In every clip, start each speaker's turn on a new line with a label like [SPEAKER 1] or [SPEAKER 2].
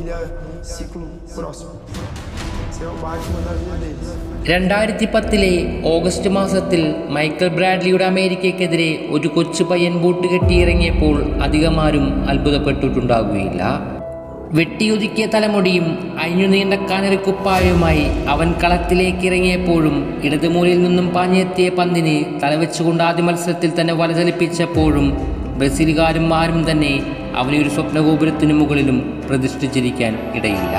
[SPEAKER 1] família ciclo próximo. Esse é o Batman da vida deles.
[SPEAKER 2] രണ്ടായിരത്തി പത്തിലെ August മാസത്തിൽ Michael ബ്രാഡ്ലിയുടെ അമേരിക്കയ്ക്കെതിരെ ഒരു കൊച്ചു പയ്യൻ ബൂട്ട് കെട്ടിയിറങ്ങിയപ്പോൾ അധികമാരും അത്ഭുതപ്പെട്ടിട്ടുണ്ടാകുകയില്ല വെട്ടിയൊതുക്കിയ തലമുടിയും അഴിഞ്ഞു നീണ്ട കാനരക്കുപ്പായവുമായി അവൻ കളത്തിലേക്ക് ഇറങ്ങിയപ്പോഴും ഇടതുമൂലയിൽ നിന്നും പാഞ്ഞെത്തിയ പന്തിന് തലവെച്ചുകൊണ്ട് ആദ്യ മത്സരത്തിൽ തന്നെ വലചലിപ്പിച്ചപ്പോഴും ബ്രസീലുകാരും ആരും തന്നെ അവനെ ഒരു സ്വപ്നഗോപുരത്തിനു മുകളിലും പ്രതിഷ്ഠിച്ചിരിക്കാൻ ഇടയില്ല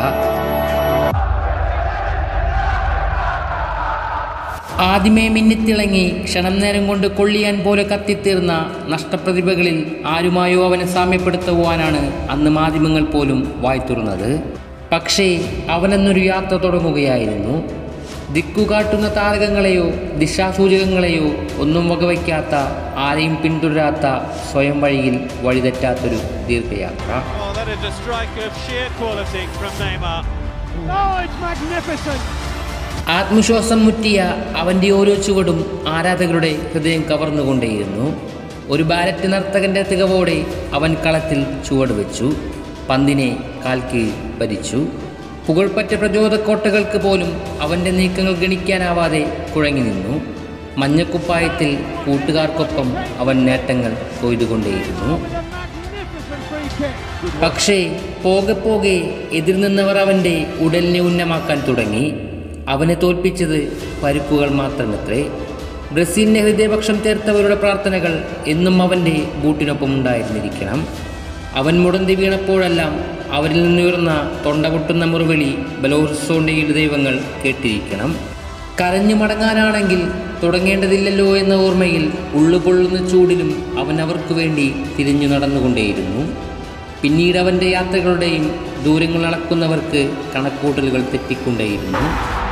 [SPEAKER 2] ആദ്യമേ മിന്നിത്തിളങ്ങി ക്ഷണം നേരം കൊണ്ട് കൊള്ളിയാൻ പോലെ കത്തിത്തീർന്ന നഷ്ടപ്രതിഭകളിൽ ആരുമായോ അവനെ സാമ്യപ്പെടുത്തുവാനാണ് അന്ന് മാധ്യമങ്ങൾ പോലും വായ്ത്തുറന്നത് പക്ഷേ അവനെന്നൊരു യാത്ര തുടങ്ങുകയായിരുന്നു ദിക്കുകാട്ടുന്ന താരകങ്ങളെയോ ദിശാസൂചകങ്ങളെയോ ഒന്നും വകവയ്ക്കാത്ത ആരെയും പിന്തുടരാത്ത സ്വയം വഴിയിൽ വഴിതെറ്റാത്തൊരു ദീർഘയാത്ര
[SPEAKER 3] Oh, that is a strike of sheer quality from Neymar.
[SPEAKER 4] Oh, it's magnificent.
[SPEAKER 2] ആത്മവിശ്വാസം മുറ്റിയ അവൻ്റെ ഓരോ ചുവടും ആരാധകരുടെ ഹൃദയം കവർന്നുകൊണ്ടേയിരുന്നു ഒരു ബാലറ്റ് നർത്തകന്റെ തികവോടെ അവൻ കളത്തിൽ ചുവട് വെച്ചു പന്തിനെ കാൽക്കീഴ് ഭരിച്ചു പുകഴ്പ്പറ്റ പ്രചോദക്കോട്ടകൾക്ക് പോലും അവൻ്റെ നീക്കങ്ങൾ ഗണിക്കാനാവാതെ കുഴങ്ങി നിന്നു മഞ്ഞക്കുപ്പായത്തിൽ കൂട്ടുകാർക്കൊപ്പം അവൻ നേട്ടങ്ങൾ കൊയ്തുകൊണ്ടേയിരുന്നു
[SPEAKER 4] It's a magnificent free kick.
[SPEAKER 2] പക്ഷേ പോകെ പോകെ എതിർ നിന്നവർ അവൻ്റെ ഉടലിനെ ഉന്നമാക്കാൻ തുടങ്ങി അവനെ തോൽപ്പിച്ചത് പരുക്കുകൾ മാത്രമത്രേ ബ്രസീലിനെ ഹൃദയപക്ഷം തീർത്തവരുടെ പ്രാർത്ഥനകൾ എന്നും അവൻ്റെ ബൂട്ടിനൊപ്പം ഉണ്ടായിരുന്നിരിക്കണം അവൻ മുടന്തി വീണപ്പോഴെല്ലാം അവരിൽ നിന്നുയർന്ന തൊണ്ട പൊട്ടുന്ന മുറിവിളി ബലോത്സവൻ്റെ ദൈവങ്ങൾ കേട്ടിരിക്കണം കരഞ്ഞു മടങ്ങാനാണെങ്കിൽ തുടങ്ങേണ്ടതില്ലല്ലോ എന്ന ഓർമ്മയിൽ ഉള്ളുകൊള്ളുന്ന ചൂടിലും അവൻ അവർക്കു വേണ്ടി തിരിഞ്ഞു നടന്നുകൊണ്ടേയിരുന്നു പിന്നീട് അവൻ്റെ യാത്രകളുടെയും ദൂരങ്ങൾ അളക്കുന്നവർക്ക് കണക്കൂട്ടലുകൾ തെറ്റിക്കൊണ്ടേയിരുന്നു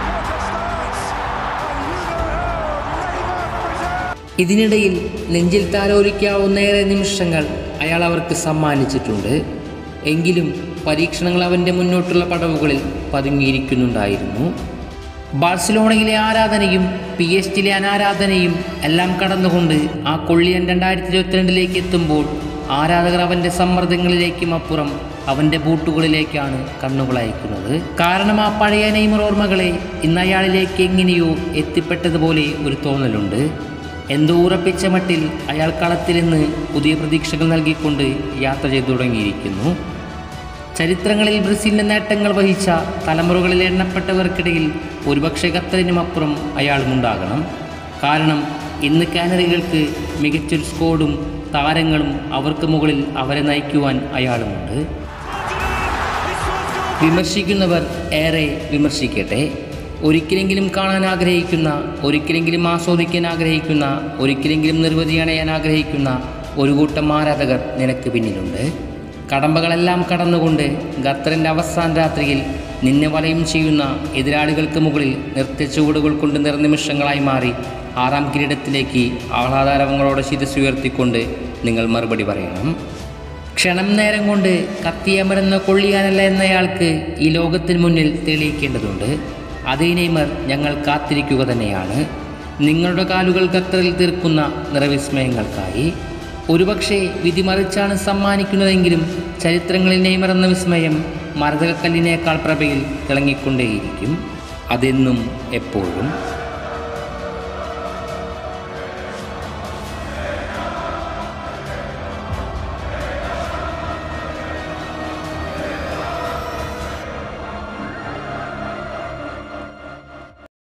[SPEAKER 2] ഇതിനിടയിൽ നെഞ്ചിൽ താലോലിക്കാവുന്നേറെ നിമിഷങ്ങൾ അയാൾ അവർക്ക് സമ്മാനിച്ചിട്ടുണ്ട് എങ്കിലും പരീക്ഷണങ്ങൾ അവൻ്റെ മുന്നോട്ടുള്ള പടവുകളിൽ പതുങ്ങിയിരിക്കുന്നുണ്ടായിരുന്നു ബാഴ്സലോണയിലെ ആരാധനയും പി എസ് ടിയിലെ അനാരാധനയും എല്ലാം കടന്നുകൊണ്ട് ആ കൊള്ളിയൻ രണ്ടായിരത്തി ഇരുപത്തിരണ്ടിലേക്ക് എത്തുമ്പോൾ ആരാധകർ അവൻ്റെ സമ്മർദ്ദങ്ങളിലേക്കും അപ്പുറം അവൻ്റെ ബൂട്ടുകളിലേക്കാണ് കണ്ണുകൾ അയക്കുന്നത് കാരണം ആ പഴയ നെയ്മർ ഓർമ്മകളെ ഇന്ന് അയാളിലേക്ക് എങ്ങനെയോ എത്തിപ്പെട്ടതുപോലെ ഒരു തോന്നലുണ്ട് എന്തോ ഉറപ്പിച്ച മട്ടിൽ അയാൾ കളത്തിൽ നിന്ന് പുതിയ പ്രതീക്ഷകൾ നൽകിക്കൊണ്ട് യാത്ര ചെയ്തു തുടങ്ങിയിരിക്കുന്നു ചരിത്രങ്ങളിൽ ബ്രസീലിൻ്റെ നേട്ടങ്ങൾ വഹിച്ച തലമുറകളിൽ എണ്ണപ്പെട്ടവർക്കിടയിൽ ഒരുപക്ഷെ ഖത്തറിനുമപ്പുറം അയാളുമുണ്ടാകണം കാരണം ഇന്ന് കാനറികൾക്ക് മികച്ചൊരു സ്കോഡും താരങ്ങളും അവർക്ക് മുകളിൽ അവരെ നയിക്കുവാൻ അയാളുമുണ്ട് വിമർശിക്കുന്നവർ ഏറെ വിമർശിക്കട്ടെ ഒരിക്കലെങ്കിലും കാണാൻ ആഗ്രഹിക്കുന്ന ഒരിക്കലെങ്കിലും ആസ്വദിക്കാൻ ആഗ്രഹിക്കുന്ന ഒരിക്കലെങ്കിലും നിർവൃതി അണയാൻ ആഗ്രഹിക്കുന്ന ഒരു കൂട്ടം ആരാധകർ നിനക്ക് പിന്നിലുണ്ട് കടമ്പകളെല്ലാം കടന്നുകൊണ്ട് ഖത്തറിൻ്റെ അവസാന രാത്രിയിൽ നിന്നെ വലയം ചെയ്യുന്ന എതിരാളികൾക്ക് മുകളിൽ നൃത്യച്ചുവടുകൾ കൊണ്ട് നിർനിമിഷങ്ങളായി മാറി ആറാം കിരീടത്തിലേക്ക് ആഹ്ലാദാരവങ്ങളോടെ ശിരസുയർത്തിക്കൊണ്ട് നിങ്ങൾ മറുപടി പറയണം ക്ഷണം നേരം കൊണ്ട് കത്തിയമരുന്ന കൊള്ളിയാനല്ല എന്നയാൾക്ക് ഈ ലോകത്തിന് മുന്നിൽ തെളിയിക്കേണ്ടതുണ്ട് അതേ നെയ്മർ ഞങ്ങൾ കാത്തിരിക്കുക തന്നെയാണ് നിങ്ങളുടെ കാലുകൾ ഖത്തറിൽ തീർക്കുന്ന നിറവിസ്മയങ്ങൾക്കായി ഒരുപക്ഷെ വിധി മറിച്ചാണ് സമ്മാനിക്കുന്നതെങ്കിലും ചരിത്രങ്ങളിൽ നെയ്മർ എന്ന വിസ്മയം മരതകക്കല്ലിനേക്കാൾ പ്രഭയിൽ തിളങ്ങിക്കൊണ്ടേയിരിക്കും അതെന്നും എപ്പോഴും